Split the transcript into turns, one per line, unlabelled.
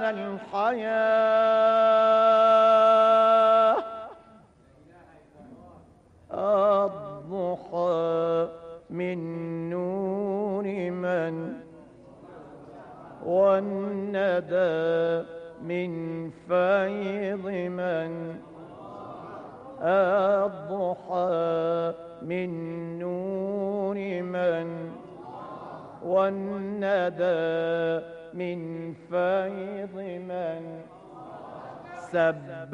الحياة الضحى من نور من والندى من فيض من الضحى من نور من والندى من فيض من سب